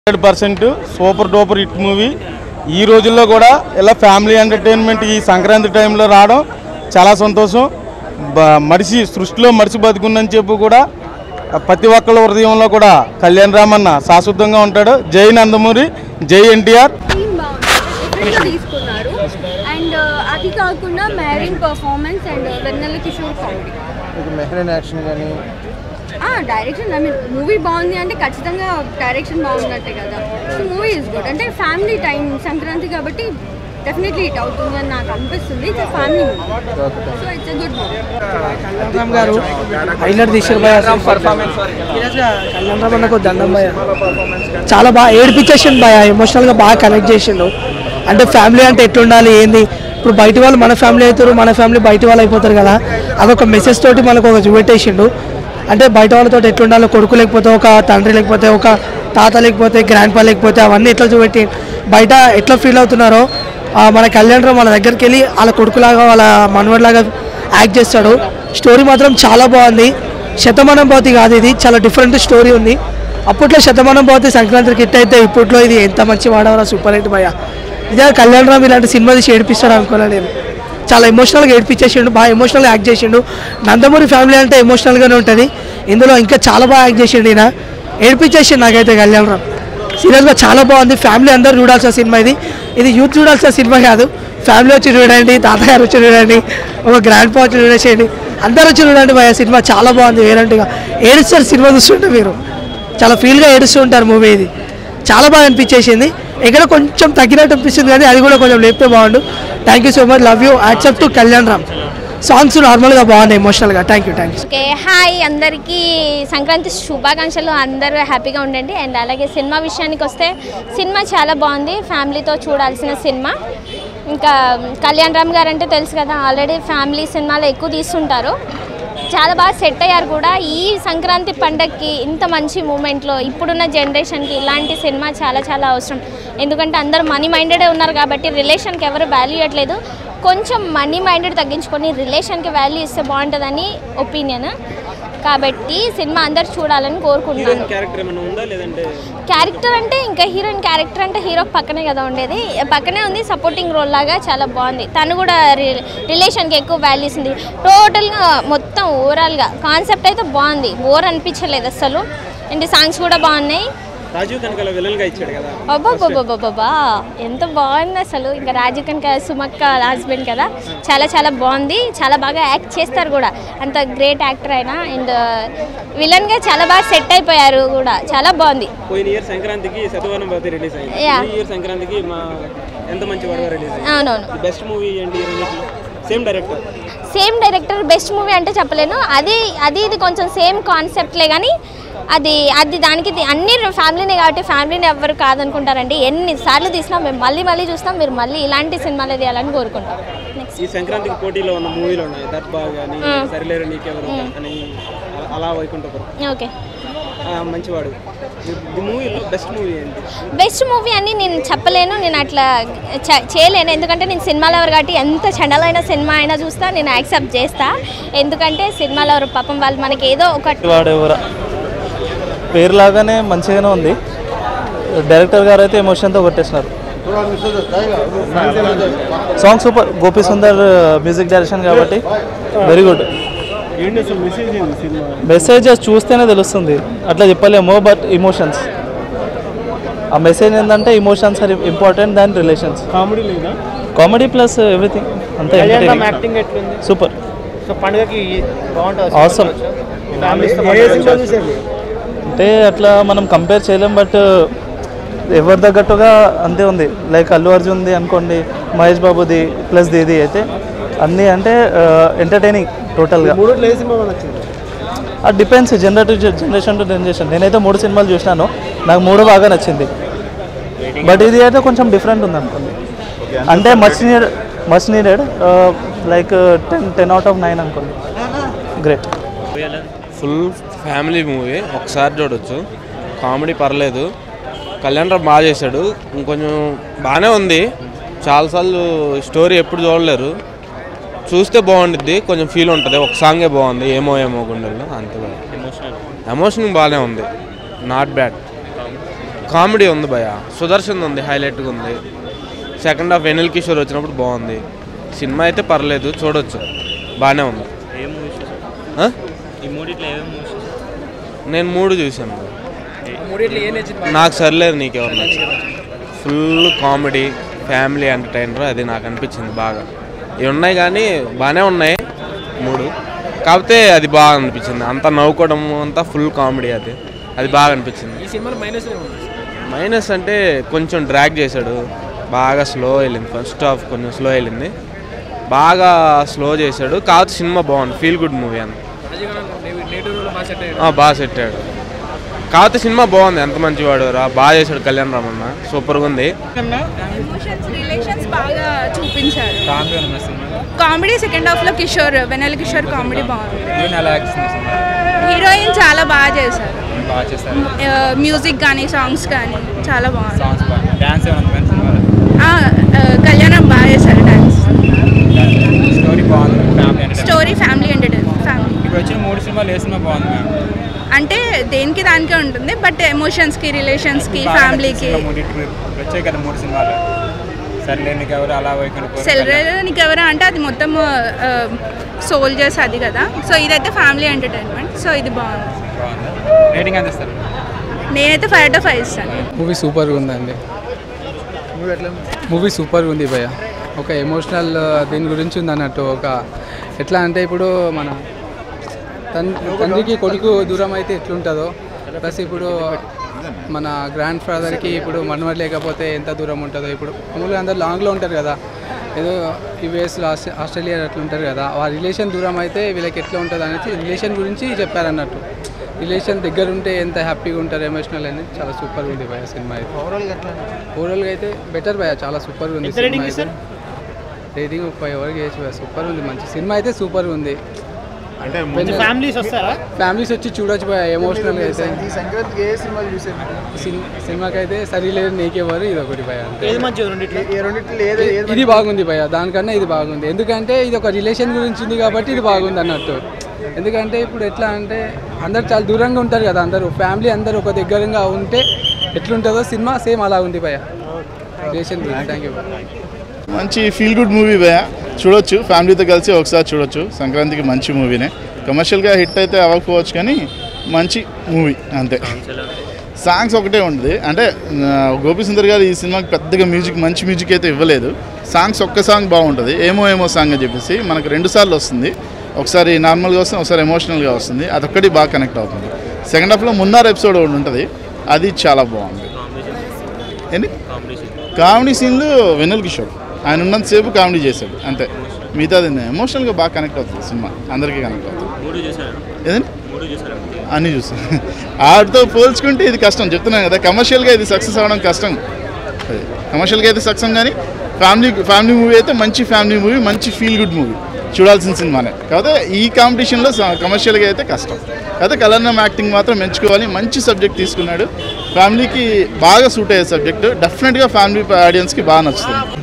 Hundred percent super duper hit movie ఈ రోజుల్లో కూడా ఇలా ఫ్యామిలీ ఎంటర్టైన్మెంట్ ఈ సంక్రాంతి టైంలో రావడం చాలా సంతోషం బ- మనిషి సృష్టిలో మనిషి బతుకుందని చెప్పి కూడా ప్రతి ఒక్కళ్ళ హృదయంలో కూడా కళ్యాణ్ రామన్న శాశ్వతంగా ఉంటాడు జై నందమూరి జై ఎన్టీఆర్ థీమ్ బాగుంది డిఫరెంట్గా తీసుకున్నారు అండ్ అది కాకుండా Mehreen performance and Vennela Kishore comedy మీకు మెహరీన్ యాక్షన్ కానీ డైరెక్షన్ ఐ మీన్ మూవీ బాగుంది అంటే ఖచ్చితంగా డైరెక్షన్ బాగున్నట్టే కదా సో మూవీ ఇస్ గుడ్ అంటే ఫ్యామిలీ టైం సంక్రాంతి కాబట్టి డెఫినెట్లీ హిట్ అవుతుంది అని నాకు అనిపిస్తుంది it's family movie so it's a good movie Kalyan Ram garu highlight తీసారు భయ కళ్యాణ్ రామ్ అన్నకు దండం భయ చాలా బాగా ఏడిపించేసిండు భయ ఎమోషనల్గా బాగా కనెక్ట్ చేసిండు అంటే ఫ్యామిలీ అంటే ఎట్లుండాలి ఏంది ఇప్పుడు బయట వాళ్ళు మన ఫ్యామిలీ అవుతారు మన ఫ్యామిలీ బయట వాళ్ళు అయిపోతారు కదా అదొక మెసేజ్ తోటి మనకు ఒక చూపెట్టేసిండు అంటే బయట వాళ్ళతో ఎట్లుండాలో కొడుకు లేకపోతే ఒక తండ్రి లేకపోతే ఒక తాత లేకపోతే గ్రాండ్ పా లేకపోతే అవన్నీ ఎట్లా చూపెట్టి బయట ఎట్లా ఫీల్ అవుతున్నారో ఆ, మన కళ్యాణ్ రామ్ వాళ్ళ దగ్గరికి వెళ్ళి వాళ్ళ కొడుకులాగా వాళ్ళ మనవడిలాగా యాక్ట్ చేస్తాడు స్టోరీ మాత్రం చాలా బాగుంది శతమానం భవతి కాదు ఇది చాలా డిఫరెంట్ స్టోరీ ఉంది అప్పట్లో శతమానం భవతి సంక్రాంతికి హిట్ అయితే ఇప్పట్లో ఇది ఎంత మంచి వాడవరా సూపర్ హిట్ భయ ఇదే కళ్యాణ్ రామ్ ఇలాంటి సినిమా తీసి ఏడిపిస్తాడు అనుకున్నా నేను చాలా ఎమోషనల్గా ఏడిపించేసిండు బాగా ఎమోషనల్గా యాక్ట్ చేసిండు నందమూరి ఫ్యామిలీ అంటే ఎమోషనల్గానే ఉంటుంది ఇందులో ఇంకా చాలా బాగా యాక్ట్ చేసిండు ఈయన ఏడిపించేసిండు నాకైతే కళ్యాణ్ రామ్ సీరియస్గా చాలా బాగుంది ఫ్యామిలీ అందరూ చూడాల్సిన సినిమా ఇది ఇది యూత్ చూడాల్సిన సినిమా కాదు ఫ్యామిలీ వచ్చి చూడండి తాతగారు వచ్చి చూడండి ఒక గ్రాండ్ పా వచ్చి చూడేసేయండి అందరూ వచ్చి చూడండి భయ సినిమా చాలా బాగుంది వేరంటిగా ఏడుస్తారు సినిమా చూస్తుంటే మీరు చాలా ఫీల్గా ఏడుస్తూ ఉంటారు మూవీ ఇది చాలా బాగా అనిపించేసింది ఎక్కడ కొంచెం తగ్గినట్టు అనిపిస్తుంది కానీ అది కూడా కొంచెం లేపితే బాగుండు thank you so much love you accept to Kalyan Ram songs నార్మల్గా బాగున్నాయి ఎమోషనల్గా thank you thank you okay hi అందరికీ సంక్రాంతి శుభాకాంక్షలు అందరూ హ్యాపీగా ఉండండి అండ్ అలాగే సినిమా విషయానికి వస్తే సినిమా చాలా బాగుంది ఫ్యామిలీతో చూడాల్సిన సినిమా ఇంకా కళ్యాణ్ రామ్ గారు అంటే తెలుసు కదా ఆల్రెడీ ఫ్యామిలీ సినిమాలు ఎక్కువ తీస్తుంటారు చాలా బాగా సెట్ అయ్యారు కూడా ఈ సంక్రాంతి పండగకి ఇంత మంచి మూమెంట్లో ఇప్పుడున్న జనరేషన్కి ఇలాంటి సినిమా చాలా చాలా అవసరం ఎందుకంటే అందరూ మనీ మైండెడే ఉన్నారు కాబట్టి రిలేషన్కి ఎవరు వాల్యూ ఇవ్వట్లేదు కొంచెం మనీ మైండెడ్ తగ్గించుకొని రిలేషన్కి వాల్యూ ఇస్తే బాగుంటుందని ఒపీనియన్ కాబట్టి సినిమా అందరు చూడాలని కోరుకుంటున్నాను క్యారెక్టర్ ఏమైనా ఉందా లేదంటే క్యారెక్టర్ అంటే ఇంకా హీరోయిన్ క్యారెక్టర్ అంటే హీరో పక్కనే కదా ఉండేది పక్కనే ఉంది సపోర్టింగ్ రోల్ లాగా చాలా బాగుంది తను కూడా రి- రిలేషన్కి ఎక్కువ వాల్యూస్ ఉంది టోటల్గా మొత్తం ఓవరాల్గా కాన్సెప్ట్ అయితే బాగుంది బోర్ అనిపించలేదు అసలు అండ్ సాంగ్స్ కూడా బాగున్నాయి రాజీవ్ కనకాల విలన్ గా ఇచ్చాడు కదా అబ్బాబ్బాబ్బాబ్బా ఎంత బాగుంది అసలు ఇంకా రాజు కనుక సుమక్క హస్బెండ్ కదా చాలా చాలా బాగుంది చాలా బాగా యాక్ట్ చేస్తారు కూడా అంత గ్రేట్ యాక్టర్ అయినా అండ్ విలన్గా చాలా బాగా సెట్ అయిపోయారు కూడా చాలా బాగుంది పోయిన ఇయర్ సంక్రాంతికి శతవనం భవతి రిలీజ్ అయింది Yeah. ఈ ఇయర్ సంక్రాంతికి మా ఎంత మంచి వాడుగా రిలీజ్ అయింది అవునవును బెస్ట్ మూవీ ఏంటి ఈ రెండిట్లో same director same director best movie అంటే చెప్పలేను అది అది ఇది కొంచెం సేమ్ కాన్సెప్ట్లే కానీ అది అది దానికి ఇది అన్ని ఫ్యామిలీనే కాబట్టి ఫ్యామిలీని ఎవరు కాదనుకుంటారండి ఎన్నిసార్లు తీసినా మేము మళ్ళీ మళ్ళీ చూస్తాం మీరు మళ్ళీ ఇలాంటి సినిమాలు తీయాలని కోరుకుంటాం నెక్స్ట్ ఈ సంక్రాంతికి పోటీలో ఉన్న మూవీలు ఉన్నాయి దట్ బాగ్ అని సరిలేరు నీకెవరు అని అలా- అలా వైకుంఠపురం ఓకే ఆ, మంచివాడు ఈ మూవీలో బెస్ట్ మూవీ ఏంటి బెస్ట్ మూవీ అని నేను చెప్పలేను నేను అట్లా చ- చేయలేను ఎందుకంటే నేను సినిమాలో ఎవరు కాబట్టి ఎంత చండలైన సినిమా అయినా చూస్తా నేను యాక్సెప్ట్ చేస్తా ఎందుకంటే సినిమాలో ఎవరు పాపం వాళ్ళు మనకి ఏదో ఒక వాడు ఎవరు పేరులాగానే మంచిగానే ఉంది డైరెక్టర్ గారు అయితే ఎమోషన్తో కొట్టేసినారు song super Gopi Sundar music direction కాబట్టి వెరీ గుడ్ మెసేజ్ చూస్తేనే తెలుస్తుంది అట్లా చెప్పలేమో బట్ ఇమోషన్స్ ఆ మెసేజ్ ఏంటంటే emotions are important than relations comedy లేదా కామెడీ ప్లస్ ఎవ్రీథింగ్ అంతే యాక్టింగ్ ఎట్లుంది సూపర్ సో పండుగకి బాగుంటుంది Awesome. ఫ్యామిలీస్ అంటే అట్లా మనం కంపేర్ చేయలేం బట్ ఎవరి తగ్గట్టుగా అంతే ఉంది లైక్ అల్లు అర్జున్ది అనుకోండి మహేష్ బాబుది ప్లస్ దీది అయితే అన్నీ అంటే ఎంటర్టైనింగ్ టోటల్గా మూడు ఏ సినిమా నచ్చింది అది depends generation to generation to generation నేనైతే మూడు సినిమాలు చూసినాను నాకు మూడు బాగా నచ్చింది బట్ ఇది అయితే కొంచెం డిఫరెంట్ ఉంది అనుకోండి అంటే much needed much needed like ten ten out of nine అనుకోండి గ్రేట్ ఫుల్ ఫ్యామిలీ మూవీ ఒకసారి చూడొచ్చు కామెడీ పర్లేదు కళ్యాణ్ రావు బాగా చేశాడు ఇంకొంచెం బాగానే ఉంది చాలాసార్లు స్టోరీ ఎప్పుడు చూడలేరు చూస్తే బాగుండిద్ది కొంచెం ఫీల్ ఉంటుంది ఒక సాంగే బాగుంది ఏమో ఏమో గుండెల్లో అంతే ఎమోషన్ బాగానే ఉంది నాట్ బ్యాడ్ కామెడీ ఉంది భయ సుదర్శన్ ఉంది హైలైట్గా ఉంది సెకండ్ హాఫ్ వెనిల్ కిషోర్ వచ్చినప్పుడు బాగుంది సినిమా అయితే పర్లేదు చూడొచ్చు బాగానే ఉంది ఏ మూవీస్ ఆ? ఈ మూడిట్లో ఏమేమి మూవీస్ నేను మూడు చూశాను మూడిట్లో ఏం నచ్చింది నాకు సరిలేదు నీకెవరు నచ్చింది ఫుల్ కామెడీ ఫ్యామిలీ ఎంటర్టైనర్ అది నాకు అనిపించింది బాగా ఇవి ఉన్నాయి కానీ బాగానే ఉన్నాయి మూడు కాకపోతే అది బాగా అనిపించింది అంతా నవ్వుకోవడం అంతా ఫుల్ కామెడీ అది అది బాగా అనిపించింది ఈ సినిమాలో మైనస్ ఏముంది మైనస్ అంటే కొంచెం డ్రాగ్ చేశాడు బాగా స్లో వెళ్ళింది ఫస్ట్ హాఫ్ కొంచెం స్లో వెళ్ళింది బాగా స్లో చేశాడు కాకపోతే సినిమా బాగుంది ఫీల్ గుడ్ మూవీ అంత నేటివ్ రోల్ బాగా సెట్ ఆ, బాగా సెట్ అయ్యాడు కాకపోతే సినిమా బాగుంది ఎంత మంచివాడు రా బాగా చేశాడు కళ్యాణ్ రామన్న సూపర్గా ఉంది ఎమోషన్స్ రిలేషన్స్ బాగా చూపించారు కామెడీ ఉంది సినిమా కామెడీ సెకండ్ హాఫ్ లో కిషోర్ వెనల్ కిషోర్ కామెడీ బాగుంది హీరోయిన్ ఎలా యాక్షన్ సినిమా హీరోయిన్ చాలా బాగా చేశారు బాగా చేస్తారు మ్యూజిక్ కానీ సాంగ్స్ కానీ చాలా బాగుంది సాంగ్స్ బాగా డ్యాన్స్ ఏమైనా ఉంది సినిమాలో ఆ, ఆ, కళ్యాణం బాగా చేశారు డాన్స్ స్టోరీ బాగుంది family story family entertainment family ఇప్పుడు వచ్చిన మూడు సినిమాలు ఏ సినిమా బాగుంది మ్యామ్ అంటే దేనికి దానికే ఉంటుంది బట్ ఎమోషన్స్కి రిలేషన్స్కి ఫ్యామిలీకి ఇప్పుడు వచ్చాయి కదా మూడు సినిమాలు సర్లే నీకు ఎవరు అలా వైకుంఠ సెలబ్రేట్ ఎవరు అంటే అది మొత్తం సోల్జర్స్ అది కదా సో ఇదైతే ఫ్యామిలీ ఎంటర్టైన్మెంట్ సో ఇది బాగుంది బాగుంది రేటింగ్ ఎంత ఇస్తారు నేనైతే ఫైవ్ టు ఫైవ్ ఇస్తాను మూవీ సూపర్గా ఉందండి మూవీ సూపర్గా ఉంది భయ్య ఒక ఎమోషనల్ దీని గురించి ఉంది అన్నట్టు ఒక ఎట్లా అంటే ఇప్పుడు మన తన్ తండ్రికి కొడుకు దూరం అయితే ఎట్లుంటుందో ప్లస్ ఇప్పుడు మన గ్రాండ్ ఫాదర్కి ఇప్పుడు మనవడు లేకపోతే ఎంత దూరం ఉంటుందో ఇప్పుడు మామూలుగా అందరు లాంగ్లో ఉంటారు కదా ఏదో యుఎస్లో ఆస్ట్రేలియా అట్లా ఉంటారు కదా ఆ రిలేషన్ దూరం అయితే వీళ్ళకి ఎట్లా ఉంటుంది అనేసి రిలేషన్ గురించి చెప్పారన్నట్టు రిలేషన్ దగ్గర ఉంటే ఎంత హ్యాపీగా ఉంటారు ఎమోషనల్ అనేది చాలా సూపర్గా ఉంది భయ సినిమా అయితే ఓవరాల్గా అయితే బెటర్ భయ చాలా సూపర్గా ఉంది సినిమా అయితే రేటింగ్ ఫైవ్ వరకు వేసి భయ సూపర్ ఉంది మంచి సినిమా అయితే సూపర్ ఉంది అంటే ఫ్యామిలీస్ వస్తారా ఫ్యామిలీస్ వచ్చి చూడొచ్చు భయ ఎమోషనల్గా అయితే ఈ సంక్రాంతికి ఏ సినిమాలు చూసారు సిన్- సినిమాకి అయితే సరిలేదు నీకెవరు ఇది ఒకటి భయ అంతే ఏది మంచిది రెండిట్లో ఈ రెండిట్లో ఏది ఏది ఇది బాగుంది భయ దానికన్నా ఇది బాగుంది ఎందుకంటే ఇది ఒక రిలేషన్ గురించి ఉంది కాబట్టి ఇది బాగుంది అన్నట్టు ఎందుకంటే ఇప్పుడు ఎట్లా అంటే అందరు చాలా దూరంగా ఉంటారు కదా అందరూ ఫ్యామిలీ అందరూ ఒక దగ్గరగా ఉంటే ఎట్లుంటుందో సినిమా సేమ్ అలా ఉంది భయ రిలేషన్ గురించి థ్యాంక్ యూ మంచి ఫీల్ గుడ్ మూవీ భయ చూడొచ్చు ఫ్యామిలీతో కలిసి ఒకసారి చూడొచ్చు సంక్రాంతికి మంచి మూవీనే కమర్షియల్గా హిట్ అయితే అవ్వకపోవచ్చు కానీ మంచి మూవీ అంతే సాంగ్స్ ఒకటే ఉంటుంది అంటే ఆ, గోపి సుందర్ గారు ఈ సినిమాకి పెద్దగా మ్యూజిక్ మంచి మ్యూజిక్ అయితే ఇవ్వలేదు సాంగ్స్ ఒక్క సాంగ్ బాగుంటుంది ఏమో ఏమో సాంగ్ అని చెప్పేసి మనకు రెండు సార్లు వస్తుంది ఒకసారి నార్మల్గా వస్తుంది ఒకసారి ఎమోషనల్గా వస్తుంది అదొక్కటి బాగా కనెక్ట్ అవుతుంది సెకండ్ హాఫ్లో మున్నార్ ఎపిసోడ్ ఒకటి ఉంటుంది అది చాలా బాగుంది ఏంటి కామెడీ సీన్లు వెన్నెల కిషోర్ ఆయన ఉన్నంతసేపు కామెడీ చేశాడు అంతే మిగతాది ఎమోషనల్గా బాగా కనెక్ట్ అవుతుంది సినిమా అందరికీ కనెక్ట్ అవుతుంది ఏదండి అన్నీ చూసాను ఆడితో పోల్చుకుంటే ఇది కష్టం చెప్తున్నాను కదా కమర్షియల్గా ఇది సక్సెస్ అవ్వడం కష్టం అది కమర్షియల్గా అయితే సక్సెస్ కానీ ఫ్యామిలీ ఫ్యామిలీ మూవీ అయితే మంచి ఫ్యామిలీ మూవీ మంచి ఫీల్ గుడ్ మూవీ చూడాల్సిన సినిమానే కాకపోతే ఈ కాంపిటీషన్లో కమర్షియల్గా అయితే కష్టం కాకపోతే కలర్నం యాక్టింగ్ మాత్రం మెచ్చుకోవాలి మంచి సబ్జెక్ట్ తీసుకున్నాడు ఫ్యామిలీకి బాగా సూట్ అయ్యే సబ్జెక్ట్ డెఫినెట్గా ఫ్యామిలీ ఆడియన్స్కి బాగా నచ్చుతుంది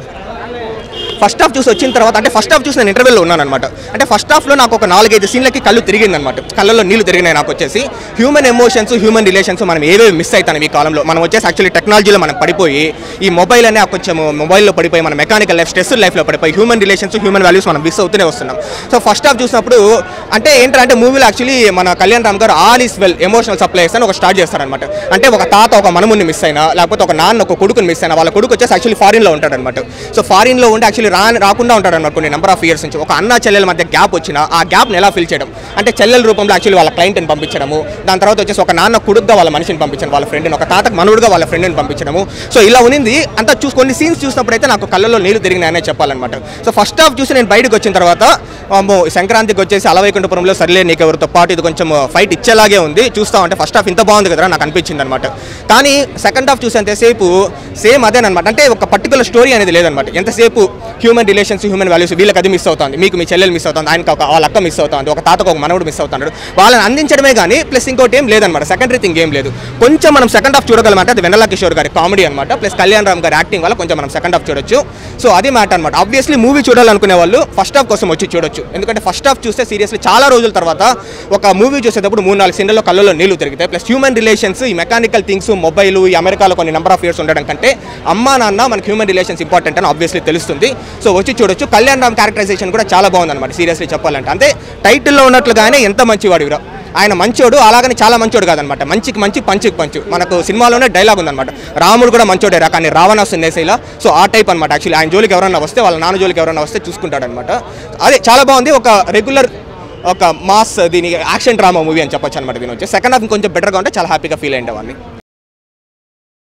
ఫస్ట్ హాఫ్ చూసి వచ్చిన తర్వాత అంటే ఫస్ట్ హాఫ్ చూసి నేను ఇంటర్వ్యూలో ఉన్నాను అనమాట అంటే ఫస్ట్ హాఫ్లో నాకు ఒక నాలుగైదు సీన్లకి కళ్ళు తిరిగిందనమాట కళ్ళల్లో నీళ్లు తిరిగినాయి నాకు వచ్చేసి హ్యూమన్ ఎమోషన్స్ హ్యూమన్ రిలేషన్స్ మనం ఏవేవి మిస్ అవుతాను ఈ కాలంలో మనం వచ్చేసి యాక్చువల్లీ టెక్నాలజీలో మనం పడిపోయి ఈ మొబైల్ అనే కొంచెం మొబైల్లో పడిపోయి మన మెకానికల్ లైఫ్ స్ట్రెస్ లైఫ్లో పడిపోయి హ్యూమన్ రిలేషన్స్ హ్యూమన్ వాల్యూస్ మనం మిస్ అవుతూనే వస్తున్నాం సో ఫస్ట్ హాఫ్ చూసినప్పుడు అంటే ఏంటంటే మూవీలో యాక్చువల్లీ మన Kalyan Ram garu all is well emotional supplies అని ఒక స్టార్ట్ చేస్తారనమాట అంటే ఒక తాత ఒక మనముని మిస్ అయినా లేకపోతే ఒక నాన్న ఒక కొడుకుని మిస్ అయినా వాళ్ళ కొడుకు వచ్చేసి యాక్చువల్లీ ఫారిన్లో ఉంటాడనమాట సో ఫారిన్లో ఉండి యాక్చువల్లీ రా రాకుండా ఉంటాడన్నమాట కొన్ని నెంబర్ ఆఫ్ ఇయర్స్ నుంచి ఒక అన్న చెల్లెల మధ్య గ్యాప్ వచ్చిన ఆ గ్యాప్ని ఎలా ఫిల్ చేయడం అంటే చెల్లెల రూపంలో యాక్చువల్లీ వాళ్ళ క్లయింట్ని పంపించడము దాని తర్వాత వచ్చేసి ఒక నాన్న కొడుకుగా వాళ్ళ మనిషిని పంపించడం వాళ్ళ ఫ్రెండ్ని ఒక తాతకు మనవుడుగా వాళ్ళ ఫ్రెండ్ని పంపించడము సో ఇలా ఉన్నింది అంతా చూసి కొన్ని సీన్స్ చూసినప్పుడు అయితే నాకు కళ్ళలో నీళ్లు తిరిగినాయనే చెప్పాలన్నమాట సో ఫస్ట్ హాఫ్ చూసి నేను బయటకు వచ్చిన తర్వాత అమ్మో ఈ సంక్రాంతికి వచ్చేసి అలవైకుంఠపురంలో సరిలే నీకు ఎవరితో పాటు ఇది కొంచెం ఫైట్ ఇచ్చేలాగే ఉంది చూస్తా అంటే ఫస్ట్ హాఫ్ ఇంత బాగుంది కదరా నాకు అనిపించింది అనమాట కానీ సెకండ్ హాఫ్ చూసేంతసేపు సేమ్ అదేనమాట అంటే ఒక పర్టికులర్ స్టోరీ అనేది లేదనమాట ఎంతసేపు హ్యూమన్ రిలేషన్స్ హ్యూమన్ వాల్యూస్ వీళ్ళకి అది మిస్ అవుతుంది మీకు మీ చెల్లెలు మిస్ అవుతుంది ఆయనకి ఒక వాళ్ళ అక్క మిస్ అవుతుంది ఒక తాతకు ఒక మనవుడు మిస్ అవుతున్నాడు వాళ్ళని అందించడమే కానీ ప్లస్ ఇంకోటి ఏం లేదనమాట సెకండరీ థింగ్ ఏం లేదు కొంచెం మనం సెకండ్ హాఫ్ చూడగలమంటే అది వెన్నెల కిషోర్ గారి కామెడీ అనమాట ప్లస్ కళ్యాణ్ రామ్ గారి యాక్టింగ్ వల్ల కొంచెం మనం సెకండ్ హాఫ్ చూడొచ్చు సో అది మ్యాటర్ అనమాట ఆబ్వియస్లీ మూవీ చూడాలనుకునే వాళ్ళు ఫస్ట్ హాఫ్ కోసం వచ్చి చూడొచ్చు ఎందుకంటే ఫస్ట్ హాఫ్ చూస్తే సీరియస్లీ చాలా రోజుల తర్వాత ఒక మూవీ చూసేటప్పుడు మూడు నాలుగు సీన్లలో కళ్ళలో నీళ్లు తిరుగుతాయి ప్లస్ హ్యూమన్ రిలేషన్స్ ఈ మెకానికల్ థింగ్స్ మొబైల్ ఈ అమెరికాలో కొన్ని నెంబర్ ఆఫ్ ఇయర్స్ ఉండడం కంటే అమ్మా నాన్న మనకి హ్యూమన్ రిలేషన్స్ ఇంపార్టెంట్ అని ఆబ్వియస్లీ తెలుస్తుంది సో వచ్చి చూడొచ్చు కళ్యాణ్ రామ్ క్యారెక్టరైజేషన్ కూడా చాలా బాగుంది అనమాట సీరియస్లీ చెప్పాలంటే అంటే టైటిల్లో ఉన్నట్లుగానే ఎంత మంచివాడు వీరు ఆయన మంచోడు అలాగని చాలా మంచోడు కాదనమాట మంచికి మంచి పంచికి పంచు మనకు సినిమాలోనే డైలాగ్ ఉందన్నమాట రాముడు కూడా మంచోడే రా కానీ రావణాసు నేసేలా సో ఆ టైప్ అనమాట యాక్చువల్లీ ఆయన జోలికి ఎవరైనా వస్తే వాళ్ళ నాన్న జోలికి ఎవరైనా వస్తే చూసుకుంటాడనమాట అదే చాలా బాగుంది ఒక రెగ్యులర్ ఒక మాస్ దీని యాక్షన్ డ్రామా మూవీ అని చెప్పొచ్చు అనమాట దీని వచ్చి సెకండ్ హాఫ్ కొంచెం బెటర్గా ఉంటే చాలా హ్యాపీగా ఫీల్ అయ్యేవాడిని